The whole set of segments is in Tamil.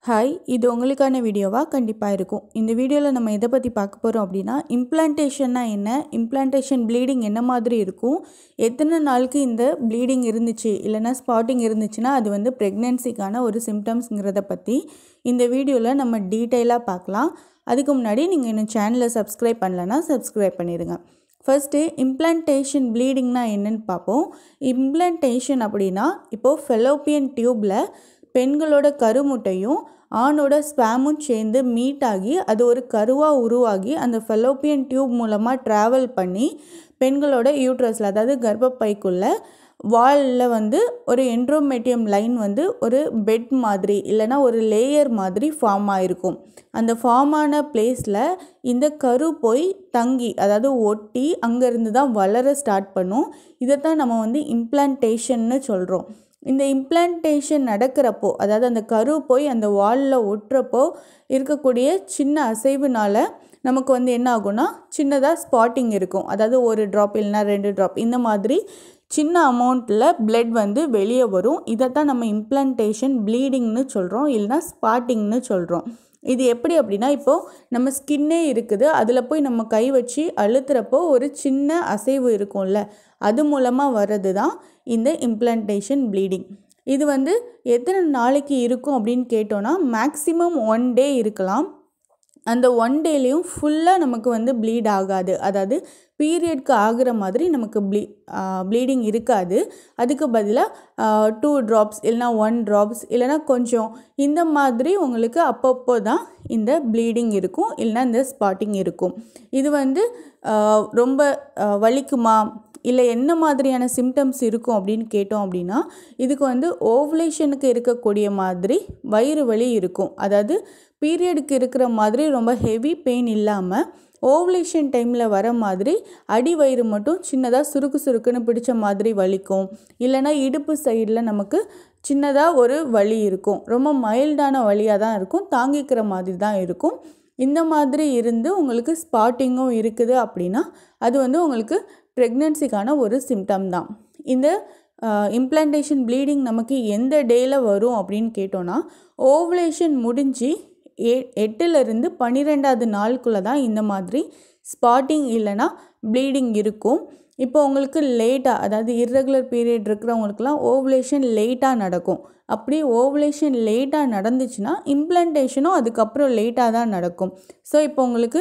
ஹாய் இது உங்களுக்கான வீடியோவாக கண்டிப்பாக இருக்கும் இந்த வீடியோவில் நம்ம எதை பற்றி பார்க்க போகிறோம் அப்படின்னா இம்ப்ளான்டேஷன்னா என்ன இம்ப்ளான்டேஷன் ப்ளீடிங் என்ன மாதிரி இருக்கும் எத்தனை நாளுக்கு இந்த ப்ளீடிங் இருந்துச்சு இல்லைனா ஸ்பாட்டிங் இருந்துச்சுன்னா அது வந்து ப்ரெக்னென்சிக்கான ஒரு சிம்டம்ஸுங்கிறத பற்றி இந்த வீடியோவில் நம்ம டீட்டெயிலாக பார்க்கலாம் அதுக்கு முன்னாடி நீங்கள் இன்னும் சேனலை சப்ஸ்கிரைப் பண்ணலன்னா சப்ஸ்கிரைப் பண்ணிடுங்க ஃபர்ஸ்ட்டு இம்ப்ளான்டேஷன் ப்ளீடிங்னா என்னன்னு பார்ப்போம் இம்ப்ளான்டேஷன் அப்படின்னா இப்போது ஃபெலோப்பியன் டியூப்பில் பெண்களோட கருமுட்டையும் ஆணோட ஸ்பேமும் சேர்ந்து மீட் ஆகி அது ஒரு கருவாக உருவாகி அந்த ஃபெலோப்பியன் டியூப் மூலமாக ட்ராவல் பண்ணி பெண்களோட யூட்ரஸில் அதாவது கர்ப்பப்பைக்குள்ளே வாலில் வந்து ஒரு என்ட்ரோமேட்டியம் லைன் வந்து ஒரு பெட் மாதிரி இல்லைனா ஒரு லேயர் மாதிரி ஃபார்ம் ஆகிருக்கும் அந்த ஃபார்ம் ஆன பிளேஸில் இந்த கரு போய் தங்கி அதாவது ஒட்டி அங்கேருந்து தான் வளர ஸ்டார்ட் பண்ணும் இதைத்தான் நம்ம வந்து இம்ப்ளான்டேஷன்னு சொல்கிறோம் இந்த இம்ப்ளான்டேஷன் நடக்கிறப்போ அதாவது அந்த கரு போய் அந்த வாலில் ஒட்டுறப்போ இருக்கக்கூடிய சின்ன அசைவுனால நமக்கு வந்து என்ன ஆகும்னா சின்னதாக ஸ்பாட்டிங் இருக்கும் அதாவது ஒரு ட்ராப் இல்லைனா ரெண்டு ட்ராப் இந்த மாதிரி சின்ன அமௌண்ட்டில் பிளட் வந்து வெளியே வரும் இதைத்தான் நம்ம இம்ப்ளான்டேஷன் ப்ளீடிங்னு சொல்கிறோம் இல்லைனா ஸ்பாட்டிங்னு சொல்கிறோம் இது எப்படி அப்படின்னா இப்போது நம்ம ஸ்கின்னே இருக்குது அதில் போய் நம்ம கை வச்சு அழுத்துறப்போ ஒரு சின்ன அசைவு இருக்கும்ல அது மூலமாக வர்றது தான் இந்த இம்ப்ளான்டேஷன் ப்ளீடிங் இது வந்து எத்தனை நாளைக்கு இருக்கும் அப்படின்னு கேட்டோன்னா மேக்ஸிமம் ஒன் டே இருக்கலாம் அந்த ஒன் டேலேயும் ஃபுல்லாக நமக்கு வந்து ப்ளீட் ஆகாது அதாவது பீரியட்க்கு ஆகிற மாதிரி நமக்கு ப்ளீ ப்ளீடிங் இருக்காது அதுக்கு பதிலாக டூ ட்ராப்ஸ் இல்லைனா ஒன் ட்ராப்ஸ் இல்லைனா கொஞ்சம் இந்த மாதிரி உங்களுக்கு அப்பப்போ தான் இந்த ப்ளீடிங் இருக்கும் இல்லைனா இந்த ஸ்பாட்டிங் இருக்கும் இது வந்து ரொம்ப வலிக்குமா இல்லை என்ன மாதிரியான சிம்டம்ஸ் இருக்கும் அப்படின்னு கேட்டோம் அப்படின்னா இதுக்கு வந்து ஓவலேஷனுக்கு இருக்கக்கூடிய மாதிரி வயிறு வலி இருக்கும் அதாவது பீரியடுக்கு இருக்கிற மாதிரி ரொம்ப ஹெவி பெயின் இல்லாமல் ஓவலேஷன் டைமில் வர மாதிரி அடி வயிறு மட்டும் சின்னதாக சுருக்கு சுருக்குன்னு பிடிச்ச மாதிரி வலிக்கும் இல்லைனா இடுப்பு சைடில் நமக்கு சின்னதாக ஒரு வலி இருக்கும் ரொம்ப மைல்டான வலியாக தான் இருக்கும் தாங்கிக்கிற மாதிரி தான் இருக்கும் இந்த மாதிரி இருந்து உங்களுக்கு ஸ்பாட்டிங்கும் இருக்குது அப்படின்னா அது வந்து உங்களுக்கு ப்ரெக்னென்சிக்கான ஒரு சிம்டம் தான் இந்த இம்ப்ளான்டேஷன் ப்ளீடிங் நமக்கு எந்த டேயில் வரும் அப்படின்னு கேட்டோன்னா ஓவலேஷன் முடிஞ்சு எ எட்டுலேருந்து பன்னிரெண்டாவது நாளுக்குள்ளே தான் இந்த மாதிரி ஸ்பாட்டிங் இல்லைனா ப்ளீடிங் இருக்கும் இப்போ உங்களுக்கு லேட்டாக அதாவது இர்ரெகுலர் பீரியட் இருக்கிறவங்களுக்குலாம் ஓவலேஷன் லேட்டாக நடக்கும் அப்படி ஓவலேஷன் லேட்டாக நடந்துச்சுன்னா இம்ப்ளான்டேஷனும் அதுக்கப்புறம் லேட்டாக தான் நடக்கும் ஸோ இப்போ உங்களுக்கு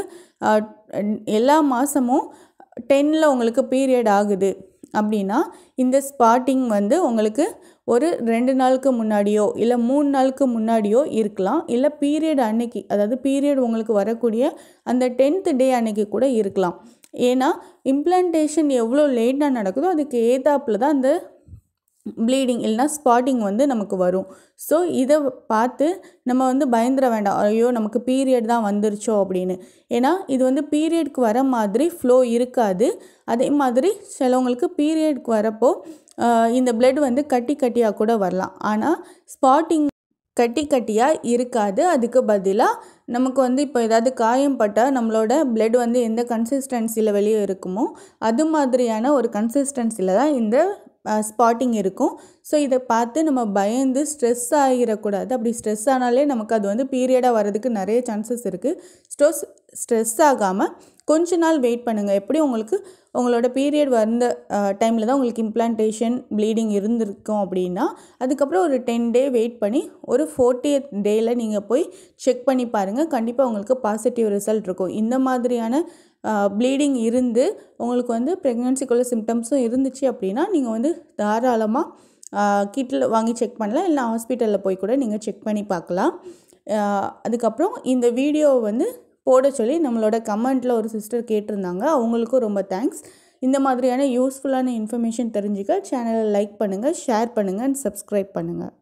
எல்லா மாதமும் டென்னில் உங்களுக்கு பீரியட் ஆகுது அப்படின்னா இந்த ஸ்பாட்டிங் வந்து உங்களுக்கு ஒரு ரெண்டு நாளுக்கு முன்னாடியோ இல்லை மூணு நாளுக்கு முன்னாடியோ இருக்கலாம் இல்லை பீரியட் அன்னைக்கு அதாவது பீரியட் உங்களுக்கு வரக்கூடிய அந்த டென்த்து டே அன்னைக்கு கூட இருக்கலாம் ஏன்னா இம்ப்ளான்டேஷன் எவ்வளோ லேட்டாக நடக்குதோ அதுக்கு ஏதாப்பில் தான் அந்த ப்ளீடிங் இல்லைனா ஸ்பாட்டிங் வந்து நமக்கு வரும் ஸோ இதை பார்த்து நம்ம வந்து பயந்துட வேண்டாம் ஐயோ நமக்கு பீரியட் தான் வந்துருச்சோ அப்படின்னு ஏன்னா இது வந்து பீரியட்க்கு வர மாதிரி ஃப்ளோ இருக்காது அதே மாதிரி சிலவங்களுக்கு பீரியட்க்கு வரப்போ இந்த பிளட் வந்து கட்டி கட்டியாக கூட வரலாம் ஆனால் ஸ்பாட்டிங் கட்டி கட்டியாக இருக்காது அதுக்கு பதிலாக நமக்கு வந்து இப்போ ஏதாவது காயம் பட்டால் நம்மளோட பிளட் வந்து எந்த கன்சிஸ்டன்சியில் வெளியே இருக்குமோ அது மாதிரியான ஒரு கன்சிஸ்டன்சியில் தான் இந்த ஸ்பாட்டிங் இருக்கும் ஸோ இதை பார்த்து நம்ம பயந்து ஸ்ட்ரெஸ் ஆகிடக்கூடாது அப்படி ஸ்ட்ரெஸ் ஆனாலே நமக்கு அது வந்து பீரியடாக வர்றதுக்கு நிறைய சான்சஸ் இருக்குது ஸ்ட்ரெஸ் ஸ்ட்ரெஸ் ஆகாமல் கொஞ்ச நாள் வெயிட் பண்ணுங்கள் எப்படி உங்களுக்கு உங்களோட பீரியட் வந்த டைமில் தான் உங்களுக்கு இம்ப்ளான்டேஷன் ப்ளீடிங் இருந்திருக்கும் அப்படின்னா அதுக்கப்புறம் ஒரு டென் டே வெயிட் பண்ணி ஒரு ஃபோர்ட்டியத் டேயில் நீங்கள் போய் செக் பண்ணி பாருங்கள் கண்டிப்பாக உங்களுக்கு பாசிட்டிவ் ரிசல்ட் இருக்கும் இந்த மாதிரியான ப்ளீடிங் இருந்து உங்களுக்கு வந்து ப்ரெக்னென்சிக்குள்ள சிம்டம்ஸும் இருந்துச்சு அப்படின்னா நீங்கள் வந்து தாராளமாக கிட்டில் வாங்கி செக் பண்ணலாம் இல்லை ஹாஸ்பிட்டலில் போய் கூட நீங்கள் செக் பண்ணி பார்க்கலாம் அதுக்கப்புறம் இந்த வீடியோ வந்து போட சொல்லி நம்மளோட கமெண்ட்டில் ஒரு சிஸ்டர் கேட்டிருந்தாங்க அவங்களுக்கும் ரொம்ப தேங்க்ஸ் இந்த மாதிரியான யூஸ்ஃபுல்லான இன்ஃபர்மேஷன் தெரிஞ்சுக்க சேனலை லைக் பண்ணுங்கள் ஷேர் பண்ணுங்கள் அண்ட் சப்ஸ்கிரைப் பண்ணுங்கள்